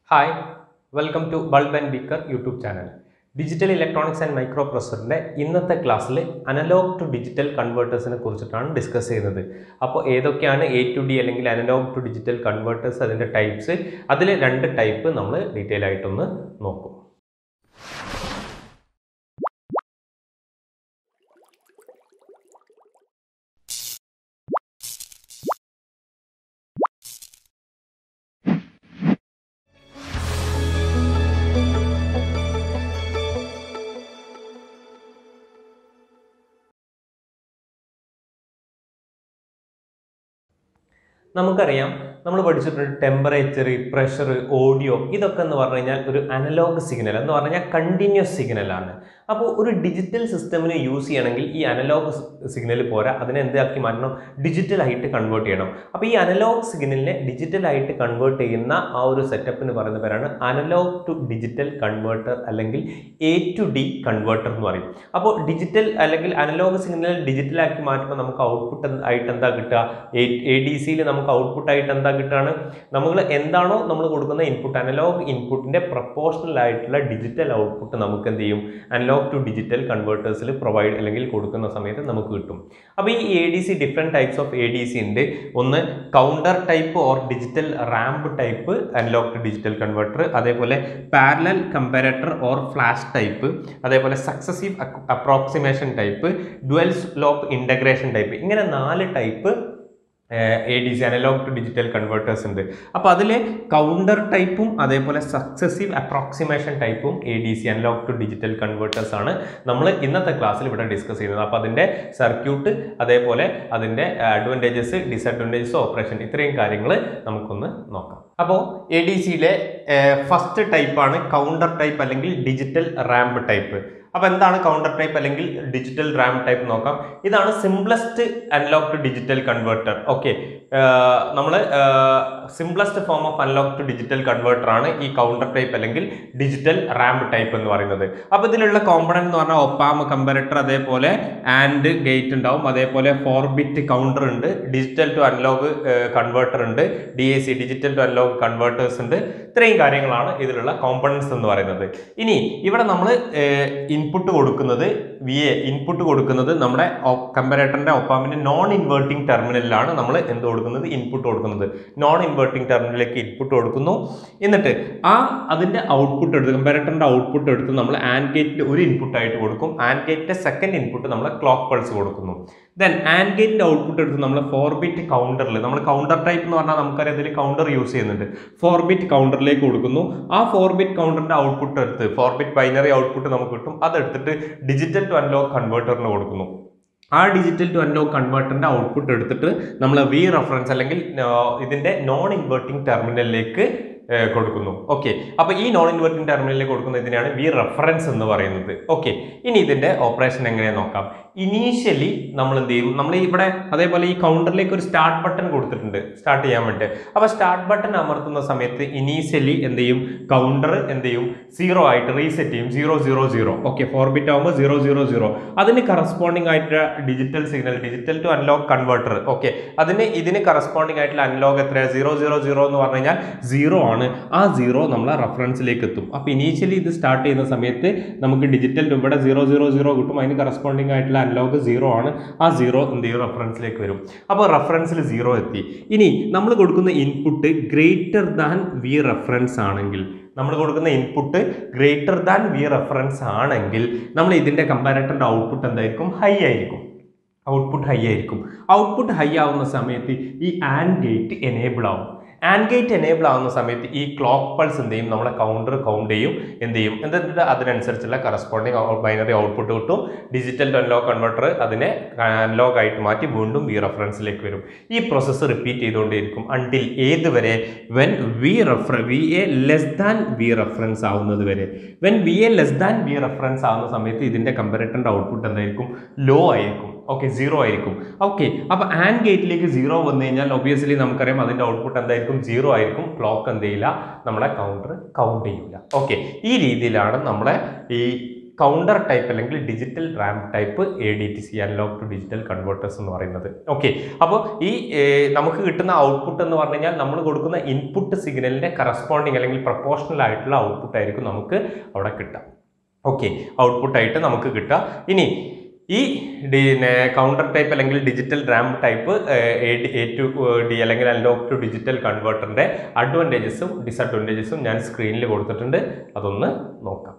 hi welcome to bulb and beaker YouTube channel digital electronics and micro പ്രൊസറിൻ്റെ ഇന്നത്തെ ക്ലാസ്സിൽ analogue to digital കൺവേർട്ടേഴ്സിനെ കുറിച്ചിട്ടാണ് discuss ചെയ്യുന്നത് അപ്പോൾ ഏതൊക്കെയാണ് എ ടു ഡി അല്ലെങ്കിൽ അനലോഗ് ടു ഡിജിറ്റൽ കൺവേർട്ടേഴ്സ് അതിൻ്റെ ടൈപ്സ് അതിൽ രണ്ട് ടൈപ്പ് നമ്മൾ ഡീറ്റെയിൽ ആയിട്ടൊന്ന് നോക്കും നമുക്കറിയാം നമ്മൾ പഠിച്ചിട്ടുണ്ട് ടെമ്പറേച്ചർ പ്രഷർ ഓഡിയോ ഇതൊക്കെ എന്ന് പറഞ്ഞു കഴിഞ്ഞാൽ ഒരു അനലോഗ് സിഗ്നൽ എന്ന് പറഞ്ഞു കഴിഞ്ഞാൽ കണ്ടിന്യൂസ് സിഗ്നലാണ് അപ്പോൾ ഒരു ഡിജിറ്റൽ സിസ്റ്റമിന് യൂസ് ചെയ്യണമെങ്കിൽ ഈ അനലോഗ് സിഗ്നൽ പോരാ അതിനെ എന്താക്കി മാറ്റണം ഡിജിറ്റലായിട്ട് കൺവേർട്ട് ചെയ്യണം അപ്പോൾ ഈ അനലോഗ് സിഗ്നലിനെ ഡിജിറ്റലായിട്ട് കൺവേർട്ട് ചെയ്യുന്ന ആ ഒരു സെറ്റപ്പിന് പറയുന്ന പേരാണ് അനലോഗ് ടു ഡിജിറ്റൽ കൺവേർട്ടർ അല്ലെങ്കിൽ എ ടു ഡി കൺവേർട്ടർ എന്ന് പറയും അപ്പോൾ ഡിജിറ്റൽ അല്ലെങ്കിൽ അനലോഗ് സിഗ്നൽ ഡിജിറ്റലാക്കി മാറ്റുമ്പോൾ നമുക്ക് ഔട്ട്പുട്ട് ആയിട്ട് എന്താ കിട്ടുക എ ഡി സിയിൽ നമുക്ക് ഔട്ട്പുട്ട് ആയിട്ട് എന്താ കിട്ടുകയാണ് നമ്മൾ എന്താണോ നമ്മൾ കൊടുക്കുന്ന ഇൻപുട്ട് അനലോഗ് ഇൻപുട്ടിൻ്റെ പ്രപ്പോർഷണൽ ആയിട്ടുള്ള ഡിജിറ്റൽ ഔട്ട്പുട്ട് നമുക്ക് എന്ത് ചെയ്യും അനലോഗ് ടു ഡിജിറ്റൽ കൺവേർട്ടേഴ്സിൽ പ്രൊവൈഡ് അല്ലെങ്കിൽ കൊടുക്കുന്ന സമയത്ത് നമുക്ക് കിട്ടും അപ്പോൾ ഈ A D C different types of A D C ഉണ്ട് ഒന്ന് counter type or digital ramp type analogue to digital converter അതേപോലെ parallel comparator or flash type അതേപോലെ successive approximation type dual slope integration type ഇങ്ങനെ നാല് type A D C analogue to digital converters ഉണ്ട് അപ്പോൾ അതിൽ counter ടൈപ്പും അതേപോലെ successive approximation ടൈപ്പും A D C analogue to digital converters ആണ് നമ്മൾ ഇന്നത്തെ ക്ലാസ്സിൽ ഇവിടെ ഡിസ്കസ് ചെയ്യുന്നത് അപ്പോൾ അതിൻ്റെ സർക്യൂട്ട് അതേപോലെ അതിൻ്റെ അഡ്വാൻറ്റേജസ് ഡിസഡ്വാൻറ്റേജസ് ഓപ്പറേഷൻ ഇത്രയും കാര്യങ്ങൾ നമുക്കൊന്ന് നോക്കാം അപ്പോൾ എ ഡി സിയിലെ ഫസ്റ്റ് ടൈപ്പാണ് കൗണ്ടർ ടൈപ്പ് അല്ലെങ്കിൽ ഡിജിറ്റൽ റാമ്പ് ടൈപ്പ് അപ്പോൾ എന്താണ് കൗണ്ടർ ടൈപ്പ് അല്ലെങ്കിൽ ഡിജിറ്റൽ റാം ടൈപ്പ് നോക്കാം ഇതാണ് simplest analogue to digital converter okay നമ്മൾ simplest form of analogue to digital converter ആണ് ഈ കൗണ്ടർ ടൈപ്പ് അല്ലെങ്കിൽ ഡിജിറ്റൽ റാമ്പ് ടൈപ്പ് എന്ന് പറയുന്നത് അപ്പോൾ ഇതിലുള്ള കോമ്പണന്റ് എന്ന് പറഞ്ഞാൽ ഒപ്പാം കമ്പാരറ്റർ അതേപോലെ ആൻഡ് ഗേറ്റ് ഉണ്ടാവും അതേപോലെ ഫോർ ബിറ്റ് കൗണ്ടർ ഉണ്ട് ഡിജിറ്റൽ ടു അനലോഗ് കൺവേർട്ടർ ഉണ്ട് D A C digital to analogue converters ഉണ്ട് ഇത്രയും കാര്യങ്ങളാണ് ഇതിലുള്ള കോമ്പണൻസ് എന്ന് പറയുന്നത് ഇനി ഇവിടെ നമ്മൾ ഇൻപുട്ട് കൊടുക്കുന്നത് വി എ ഇൻപുട്ട് കൊടുക്കുന്നത് നമ്മുടെ കമ്പാരേറ്ററിന്റെ ഒപ്പാമിന്റെ നോൺ ഇൻവേർട്ടിംഗ് ടെർമിനലിലാണ് നമ്മൾ എന്ത് കൊടുക്കുന്നത് ഇൻപുട്ട് കൊടുക്കുന്നത് നോൺ ഇൻവേർട്ടിംഗ് ടെർമിനലിലേക്ക് ഇൻപുട്ട് കൊടുക്കുന്നു എന്നിട്ട് ആ അതിന്റെ ഔട്ട്പുട്ട് എടുത്ത് കമ്പാരേറ്ററിന്റെ ഔട്ട്പുട്ട് എടുത്ത് നമ്മൾ ആൻഡ് ഗേറ്റിൽ ഒരു ഇൻപുട്ട് ആയിട്ട് കൊടുക്കും ആൻഡ് ഗേറ്റിന്റെ സെക്കൻഡ് ഇൻപുട്ട് നമ്മൾ ക്ലോക്ക് പൾസ് കൊടുക്കുന്നു ദെൻ ആൻഡ് ഗേറ്റിന്റെ ഔട്ട്പുട്ട് എടുത്ത് നമ്മൾ ഫോർ ബിറ്റ് കൗണ്ടറിൽ നമ്മൾ കൗണ്ടർ ടൈപ്പ് എന്ന് പറഞ്ഞാൽ നമുക്കറിയാം ഇതിൽ കൗണ്ടർ യൂസ് ചെയ്യുന്നുണ്ട് ഫോർ ബിറ്റ് കൗണ്ടറിലേക്ക് കൊടുക്കുന്നു ആ ഫോർ ബിറ്റ് കൗണ്ടറിന്റെ ഔട്ട്പുട്ട് എടുത്ത് ഫോർ ബിറ്റ് ബൈനറി ഔട്ട്പുട്ട് നമുക്ക് കിട്ടും അതെടുത്തിട്ട് ഡിജിറ്റൽ ടു അനലോഗ് കൺവേർട്ടറിന് കൊടുക്കുന്നു ആ ഡിജിറ്റൽ ടു അനലോഗ് കൺവേർട്ടറിന്റെ ഔട്ട്പുട്ട് എടുത്തിട്ട് നമ്മൾ വി റെഫറൻസ് അല്ലെങ്കിൽ ഇതിന്റെ നോൺ ഇൻവേർട്ടിംഗ് ടെർമിനലിലേക്ക് കൊടുക്കുന്നു ഓക്കെ അപ്പോൾ ഈ നോൺ ഇൻവേർട്ടിംഗ് ടെർമിനലിലേക്ക് കൊടുക്കുന്ന ഇതിനാണ് വി റെഫറൻസ് എന്ന് പറയുന്നത് ഓക്കെ ഇനി ഇതിന്റെ ഓപ്പറേഷൻ എങ്ങനെ നോക്കാം ഇനീഷ്യലി നമ്മൾ എന്ത് ചെയ്യും നമ്മൾ ഇവിടെ അതേപോലെ ഈ കൗണ്ടറിലേക്ക് ഒരു സ്റ്റാർട്ട് ബട്ടൺ കൊടുത്തിട്ടുണ്ട് സ്റ്റാർട്ട് ചെയ്യാൻ വേണ്ടി അപ്പോൾ സ്റ്റാർട്ട് ബട്ടൺ അമർത്തുന്ന സമയത്ത് ഇനീഷ്യലി എന്ത് ചെയ്യും കൗണ്ടർ എന്ത് ചെയ്യും സീറോ ആയിട്ട് റീസെറ്റ് ചെയ്യും zero zero zero okay four bit ആകുമ്പോൾ സീറോ സീറോ സീറോ അതിന് കറസ്പോണ്ടിങ് ആയിട്ട് digital signal digital to analogue converter okay അതിന് ഇതിന് കറസ്പോണ്ടിങ് ആയിട്ടുള്ള അനലോഗ് എത്രയാണ് സീറോ സീറോ സീറോ എന്ന് പറഞ്ഞു കഴിഞ്ഞാൽ സീറോ ആണ് ആ സീറോ നമ്മളെ റെഫറൻസിലേക്ക് എത്തും അപ്പോൾ ഇനീഷ്യലി ഇത് സ്റ്റാർട്ട് ചെയ്യുന്ന സമയത്ത് നമുക്ക് ഡിജിറ്റൽ ഇവിടെ സീറോ സീറോ സീറോ കിട്ടും അതിന് കറസ്പോണ്ടിങ് ആയിട്ടുള്ള അനലോഗ് സീറോ ആണ് ആ സീറോ എന്ത് ചെയ്യും റെഫറൻസിലേക്ക് വരും അപ്പോൾ റെഫറൻസിൽ സീറോ എത്തി ഇനി നമ്മൾ കൊടുക്കുന്ന input greater than V reference ആണെങ്കിൽ നമ്മൾ കൊടുക്കുന്ന input greater than V reference ആണെങ്കിൽ നമ്മൾ ഇതിൻ്റെ കമ്പാരറ്ററിൻ്റെ ഔട്ട്പുട്ട് എന്തായിരിക്കും ഹൈ ആയിരിക്കും ഔട്ട്പുട്ട് ഹൈ ആയിരിക്കും ഔട്ട്പുട്ട് ഹൈ ആവുന്ന സമയത്ത് ഈ ആൻഡ് ഗേറ്റ് എനേബിൾ ആവും ആൻഡ് ഗേറ്റ് എനേബിൾ ആവുന്ന സമയത്ത് ഈ ക്ലോക്ക് പൾസ് എന്ത് ചെയ്യും നമ്മളെ കൗണ്ടർ കൗണ്ട് ചെയ്യും എന്ത് ചെയ്യും എന്നിട്ട് അതിനനുസരിച്ചുള്ള കറസ്പോണ്ടിങ് ബൈനറി ഔട്ട്പുട്ട് കിട്ടും ഡിജിറ്റൽ ടു അനലോഗ് കൺവെർട്ടർ അതിനെ അനലോഗ് ആയിട്ട് മാറ്റി വീണ്ടും വി റെഫറൻസിലേക്ക് വരും ഈ പ്രോസസ്സ് റിപ്പീറ്റ് ചെയ്തുകൊണ്ടിരിക്കും അൺടിൽ ഏത് വരെ when V ref V A less than V reference ആവുന്നത് വരെ when V A less than V reference ആവുന്ന സമയത്ത് ഇതിൻ്റെ കമ്പാരറ്ററിൻ്റെ ഔട്ട്പുട്ട് എന്തായിരിക്കും ലോ ആയിരിക്കും ഓക്കെ സീറോ ആയിരിക്കും ഓക്കെ അപ്പോൾ ആൻഡ് ഗേറ്റിലേക്ക് സീറോ വന്നു കഴിഞ്ഞാൽ ഒബിയസ്ലി നമുക്കറിയാം അതിൻ്റെ ഔട്ട്പുട്ട് എന്തായിരിക്കും സീറോ ആയിരിക്കും ക്ലോക്ക് എന്ത് ചെയ്യില്ല നമ്മളെ കൗണ്ടർ കൗണ്ട് ചെയ്യില്ല ഓക്കെ ഈ രീതിയിലാണ് നമ്മളെ ഈ കൗണ്ടർ ടൈപ്പ് അല്ലെങ്കിൽ digital ramp type A D T C analogue to digital converters എന്ന് പറയുന്നത് ഓക്കെ അപ്പോൾ ഈ ഏർ, നമുക്ക് കിട്ടുന്ന ഔട്ട്പുട്ട് എന്ന് പറഞ്ഞു കഴിഞ്ഞാൽ നമ്മൾ കൊടുക്കുന്ന ഇൻപുട്ട് സിഗ്നലിന്റെ കറസ്പോണ്ടിങ് അല്ലെങ്കിൽ പ്രപ്പോർഷണൽ ആയിട്ടുള്ള ഔട്ട്പുട്ട് ആയിരിക്കും നമുക്ക് അവിടെ കിട്ടുക ഓക്കെ ഔട്ട്പുട്ട് ആയിട്ട് നമുക്ക് കിട്ടുക ഇനി ഈ കൗണ്ടർ ടൈപ്പ് അല്ലെങ്കിൽ digital ramp type A to D അല്ലെങ്കിൽ അനലോഗ് ടു ഡിജിറ്റൽ കൺവേർട്ടറിന്റെ അഡ്വാൻറ്റേജസും ഡിസഡ്വാൻറ്റേജസും ഞാൻ സ്ക്രീനിൽ കൊടുത്തിട്ടുണ്ട് അതൊന്ന് നോക്കാം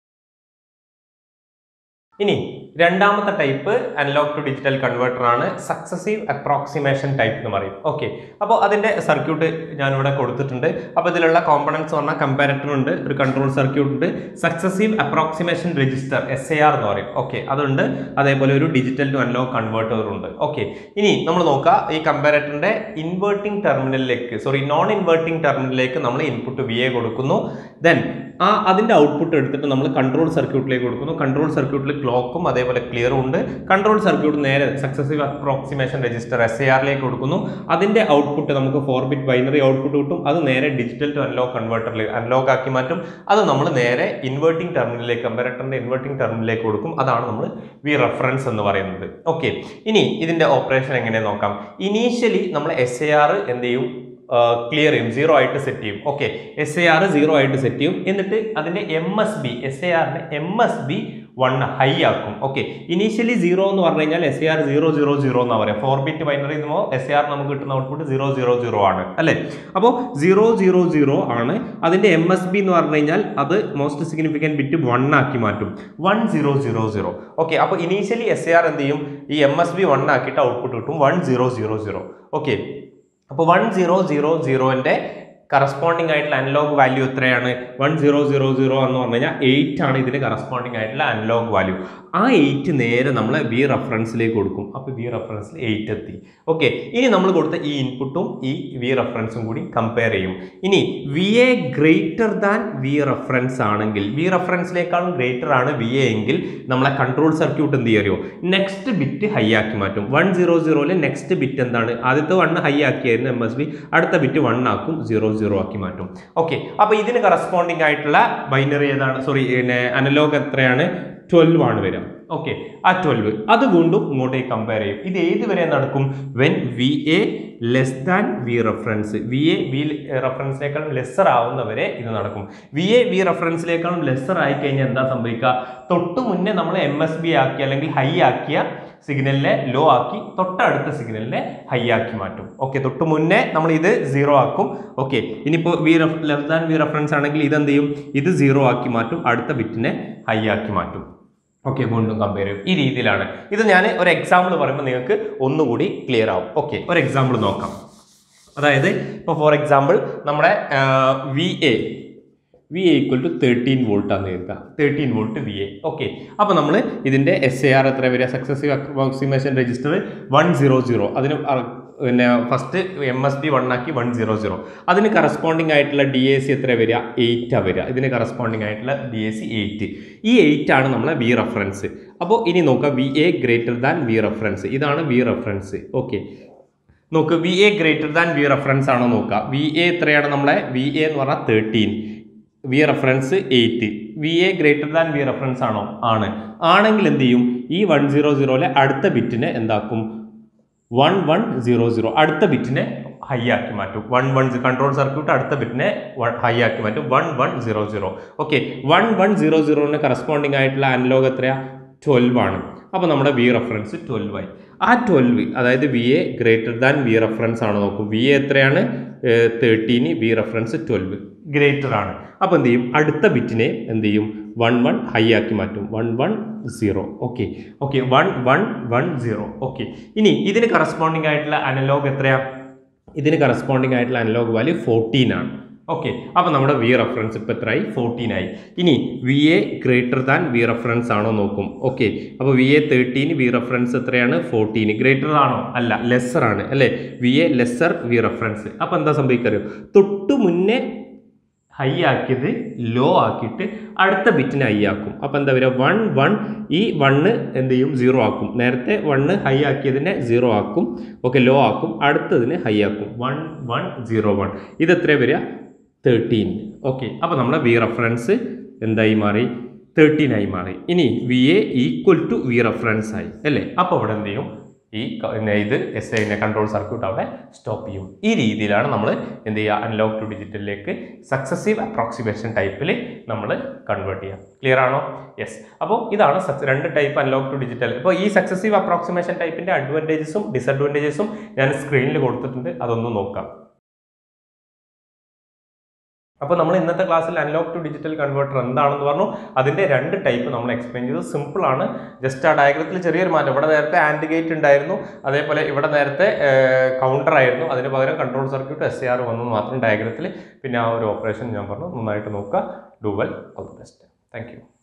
ഇനി രണ്ടാമത്തെ type analogue to digital converter ആണ് സക്സസീവ് അപ്രോക്സിമേഷൻ ടൈപ്പ് എന്ന് പറയും ഓക്കെ അപ്പോൾ അതിന്റെ സർക്യൂട്ട് ഞാനിവിടെ കൊടുത്തിട്ടുണ്ട് അപ്പോൾ ഇതിലുള്ള കോമ്പണൻസ് പറഞ്ഞാൽ കമ്പാരറ്റർ ഉണ്ട് ഒരു കൺട്രോൾ സർക്യൂട്ട് ഉണ്ട് successive approximation register S A R എന്ന് പറയും ഓക്കെ അതുണ്ട് അതേപോലെ ഒരു ഡിജിറ്റൽ ടു അനലോഗ് കൺവേർട്ടർ ഉണ്ട് ഓക്കെ ഇനി നമ്മൾ നോക്കുക ഈ കമ്പാരറ്ററിന്റെ ഇൻവേർട്ടിംഗ് ടെർമിനലിലേക്ക് സോറി നോൺ ഇൻവേർട്ടിംഗ് ടെർമിനലിലേക്ക് നമ്മൾ ഇൻപുട്ട് വി എ കൊടുക്കുന്നു ദെൻ ആ അതിന്റെ ഔട്ട്പുട്ട് എടുത്തിട്ട് നമ്മൾ കൺട്രോൾ സർക്യൂട്ടിലേക്ക് കൊടുക്കുന്നു കൺട്രോൾ സർക്യൂട്ടിൽ ക്ലോക്കും അതേപോലെ ക്ലിയറും ഉണ്ട് കൺട്രോൾ സർക്യൂട്ട് നേരെ successive approximation register S A ആറിലേക്ക് കൊടുക്കുന്നു അതിന്റെ ഔട്ട്പുട്ട് നമുക്ക് ഫോർ ബിറ്റ് ബൈനറി ഔട്ട്പുട്ട് കിട്ടും അത് നേരെ ഡിജിറ്റൽ ടു അനലോഗ് കൺവേർട്ടറിലേക്ക് അനലോഗ് ആക്കി മാറ്റും അത് നമ്മൾ നേരെ ഇൻവേർട്ടിംഗ് ടെർമിനലിലേക്ക് കമ്പാരറ്ററിന്റെ ഇൻവേർട്ടിംഗ് ടെർമിനലിലേക്ക് കൊടുക്കും അതാണ് നമ്മൾ വി റെഫറൻസ് എന്ന് പറയുന്നത് ഓക്കെ ഇനി ഇതിന്റെ ഓപ്പറേഷൻ എങ്ങനെ നോക്കാം ഇനീഷ്യലി നമ്മൾ എസ് എ ആർ എന്ത് ചെയ്യും ക്ലിയർ ചെയ്യും സീറോ ആയിട്ട് സെറ്റ് ചെയ്യും okay S A R zero ആയിട്ട് സെറ്റ് ചെയ്യും എന്നിട്ട് അതിന്റെ M S B S A ആറിന്റെ M S B one high ആക്കും ഓക്കെ ഇനീഷ്യലി സീറോ എന്ന് പറഞ്ഞു കഴിഞ്ഞാൽ S A R zero zero zero എന്നാ പറയാം ഫോർ ബിറ്റ് ബൈനറി എന്നുമ്പോൾ എസ് എ ആർ നമുക്ക് കിട്ടുന്ന ഔട്ട്പുട്ട് സീറോ സീറോ സീറോ ആണ് അല്ലേ അപ്പോൾ സീറോ സീറോ സീറോ ആണ് അതിന്റെ എം എസ് ബി എന്ന് പറഞ്ഞു കഴിഞ്ഞാൽ അത് മോസ്റ്റ് സിഗ്നിഫിക്കൻറ്റ് ബിറ്റ് വൺ ആക്കി മാറ്റും one zero zero zero okay അപ്പോൾ ഇനീഷ്യലി എസ് എ ആർ എന്ത് ചെയ്യും ഈ എം എസ് ബി വൺ ആക്കിയിട്ട് ഔട്ട്പുട്ട് കിട്ടും one zero zero zero okay അപ്പോൾ വൺ സീറോ സീറോ സീറോൻ്റെ കറസ്പോണ്ടിങ് ആയിട്ടുള്ള അനലോഗ് വാല്യൂ എത്രയാണ് വൺ സീറോ സീറോ സീറോ എന്ന് പറഞ്ഞു കഴിഞ്ഞാൽ എയ്റ്റ് ആണ് ഇതിന് കറസ്പോണ്ടിങ് ആയിട്ടുള്ള അനലോഗ് വാല്യൂ ആ എയ്റ്റ് നേരെ നമ്മൾ വി റെഫറൻസിലേക്ക് കൊടുക്കും അപ്പോൾ വി റെഫറൻസിൽ എയ്റ്റ് എത്തി ഓക്കെ ഇനി നമ്മൾ കൊടുത്ത ഈ ഇൻപുട്ടും ഈ വി റെഫറൻസും കൂടി കമ്പയർ ചെയ്യും ഇനി V A greater than V reference ആണെങ്കിൽ വി റെഫറൻസിനേക്കാളും ഗ്രേറ്റർ ആണ് വി എ എങ്കിൽ നമ്മളെ കൺട്രോൾ സർക്യൂട്ട് എന്ത് ചെയ്യോ നെക്സ്റ്റ് ബിറ്റ് ഹൈ ആക്കി മാറ്റും വൺ സീറോ സീറോയിൽ നെക്സ്റ്റ് ബിറ്റ് എന്താണ് ആദ്യത്തെ വൺ ഹൈ ആക്കിയായിരുന്നു എം എസ് ബി അടുത്ത ബിറ്റ് വൺ ആക്കും സീറോ സീറോ ആക്കി മാറ്റും ഓക്കെ അപ്പോൾ ഇതിന് കറസ്പോണ്ടിങ് ആയിട്ടുള്ള ബൈനറി ഏതാണ് സോറി പിന്നെ അനലോഗ് എത്രയാണ് ട്വൽവ് ആണ് വരിക ഓക്കെ ആ ട്വൽവ് അത് വീണ്ടും ഇങ്ങോട്ടേക്ക് കമ്പയർ ചെയ്യും ഇത് ഏത് വരെ നടക്കും when V A less than V reference V A V റെഫറൻസിനേക്കാളും ലെസ്സർ ആവുന്നവരെ ഇത് നടക്കും വി എ വി റെഫറൻസിനേക്കാളും ലെസ്സർ ആയി കഴിഞ്ഞാൽ എന്താ സംഭവിക്കുക തൊട്ട് മുന്നേ നമ്മൾ എം എസ് ബി ആക്കി അല്ലെങ്കിൽ ഹൈ ആക്കിയ സിഗ്നലിനെ ലോ ആക്കി തൊട്ടടുത്ത സിഗ്നലിനെ ഹൈ ആക്കി മാറ്റും ഓക്കെ തൊട്ട് മുന്നേ നമ്മൾ ഇത് സീറോ ആക്കും ഓക്കെ ഇനിയിപ്പോൾ V less than V reference ആണെങ്കിൽ ഇത് എന്ത് ചെയ്യും ഇത് സീറോ ആക്കി മാറ്റും അടുത്ത ബിറ്റിനെ ഹൈ ആക്കി മാറ്റും ഓക്കെ വീണ്ടും കമ്പയർ ചെയ്യും ഈ രീതിയിലാണ് ഇത് ഞാൻ ഒരു എക്സാമ്പിൾ പറയുമ്പോൾ നിങ്ങൾക്ക് ഒന്നുകൂടി ക്ലിയർ ആവും ഓക്കെ ഒരു എക്സാമ്പിൾ നോക്കാം അതായത് ഇപ്പോൾ ഫോർ എക്സാമ്പിൾ നമ്മുടെ V A V A equal to thirteen volt ആണ് കരുതുക thirteen volt V A okay അപ്പോൾ നമ്മൾ ഇതിൻ്റെ എസ് എ ആർ എത്ര വരിക successive approximation register one zero zero അതിന് അ- പിന്നെ first M S B one ആക്കി വൺ സീറോ സീറോ അതിന് കറസ്പോണ്ടിങ് ആയിട്ടുള്ള ഡി എ സി എത്ര വരിക എയ്റ്റാണ് വരിക ഇതിന് കറസ്പോണ്ടിങ് ആയിട്ടുള്ള ഡി എ സി എയ്റ്റ് ഈ എയ്റ്റ് ആണ് നമ്മളെ വി റെഫറൻസ് അപ്പോൾ ഇനി നോക്കാം V A greater than V reference ഇതാണ് വി റെഫറൻസ് ഓക്കെ നോക്ക് V A greater than V reference ആണോ നോക്കുക വി എ എത്രയാണ് നമ്മളെ വി എ എന്ന് പറഞ്ഞാൽ thirteen V reference eight V A greater than V reference ആണോ ആണ് ആണെങ്കിൽ എന്ത് ചെയ്യും ഈ വൺ സീറോ സീറോയിലെ അടുത്ത ബിറ്റിനെ എന്താക്കും വൺ വൺ സീറോ സീറോ അടുത്ത ബിറ്റിനെ ഹൈ ആക്കി മാറ്റും വൺ വൺ കൺട്രോൾ സർക്യൂട്ട് അടുത്ത ബിറ്റിനെ ഹൈ ആക്കി മാറ്റും one one zero zero okay one one zero സീറോന് കറസ്പോണ്ടിങ് ആയിട്ടുള്ള അനലോഗ് എത്രയാ ട്വൽവ് ആണ് അപ്പോൾ നമ്മുടെ വി റെഫറൻസ് ട്വൽവ് ആയി ആ ട്വൽവ് അതായത് V A greater than V reference ആണ് നോക്കും വി എ എത്രയാണ് തേർട്ടീന് വി റെഫറൻസ് ട്വൽവ് ഗ്രേറ്റർ ആണ് അപ്പോൾ എന്ത് ചെയ്യും അടുത്ത ബിറ്റിനെ എന്ത് ചെയ്യും വൺ വൺ ഹൈ ആക്കി മാറ്റും one one zero okay okay one one one zero okay ഇനി ഇതിന് കറസ്പോണ്ടിങ് ആയിട്ടുള്ള അനലോഗ് എത്രയാ ഇതിന് കറസ്പോണ്ടിങ് ആയിട്ടുള്ള അനലോഗ് വാല്യൂ ഫോർട്ടീൻ ആണ് ഓക്കെ അപ്പോൾ നമ്മുടെ വി റെഫറൻസ് ഇപ്പോൾ എത്രയായി ഫോർട്ടീൻ ആയി ഇനി V A greater than V reference ആണോ നോക്കും ഓക്കെ അപ്പോൾ V A thirteen V reference എത്രയാണ് ഫോർട്ടീൻ ഗ്രേറ്റർ ആണോ അല്ല ലെസ്സർ ആണ് അല്ലേ V A lesser V reference അപ്പോൾ എന്താ സംഭവിക്കറിയോ തൊട്ട് മുന്നേ ഹൈ ആക്കിയത് ലോ ആക്കിയിട്ട് അടുത്ത ബിറ്റിനെ ഹൈ ആക്കും അപ്പോൾ എന്താ വരിക വൺ വൺ ഈ വണ്ണ് എന്ത് ചെയ്യും സീറോ ആക്കും നേരത്തെ വണ്ണ് ഹൈ ആക്കിയതിനെ സീറോ ആക്കും ഓക്കെ ലോ ആക്കും അടുത്തതിന് ഹൈ ആക്കും വൺ വൺ സീറോ വൺ ഇത് എത്ര വരിക തേർട്ടീൻ ഓക്കെ അപ്പോൾ നമ്മുടെ വി റെഫറൻസ് എന്തായി മാറി തേർട്ടീൻ ആയി മാറി ഇനി V A equal to V reference ആയി അല്ലേ അപ്പോൾ ഇവിടെ എന്ത് ചെയ്യും ഈ ക- പിന്നെ ഇത് എസ് ഐൻ്റെ കൺട്രോൾ സർക്യൂട്ട് അവിടെ സ്റ്റോപ്പ് ചെയ്യും ഈ രീതിയിലാണ് നമ്മൾ എന്ത് ചെയ്യുക അനലോഗ് ടു ഡിജിറ്റലിലേക്ക് സക്സസീവ് അപ്രോക്സിമേഷൻ ടൈപ്പിൽ നമ്മൾ കൺവേർട്ട് ചെയ്യുക ക്ലിയർ ആണോ യെസ് അപ്പോൾ ഇതാണ് suc- രണ്ട് ടൈപ്പ് അനലോഗ് ടു ഡിജിറ്റൽ ഇപ്പോൾ ഈ സക്സസീവ് അപ്രോക്സിമേഷൻ ടൈപ്പിൻ്റെ അഡ്വാൻറ്റേജസും ഡിസഡ്വാൻറ്റേജസും ഞാൻ സ്ക്രീനിൽ കൊടുത്തിട്ടുണ്ട് അതൊന്ന് നോക്കാം അപ്പോൾ നമ്മൾ ഇന്നത്തെ ക്ലാസ്സിൽ അൺലോക്ക് ടു ഡിജിറ്റൽ കൺവേർട്ടർ എന്താണെന്ന് പറഞ്ഞു അതിൻ്റെ രണ്ട് ടൈപ്പ് നമ്മൾ എക്സ്പ്ലെയിൻ ചെയ്തത് സിമ്പിൾ ആണ് ജസ്റ്റ് ആ ഡയഗ്രത്തിൽ ചെറിയൊരു മാറ്റം ഇവിടെ നേരത്തെ ആൻഡ് ഗേറ്റ് ഉണ്ടായിരുന്നു അതേപോലെ ഇവിടെ നേരത്തെ കൗണ്ടർ ആയിരുന്നു അതിന് പകരം കൺട്രോൾ സർക്യൂട്ട് എസ് ആർ വന്നു മാത്രം ഡയഗ്രത്തിൽ പിന്നെ ആ ഒരു ഓപ്പറേഷൻ ഞാൻ പറഞ്ഞു നന്നായിട്ട് നോക്കുക do well all the best thank U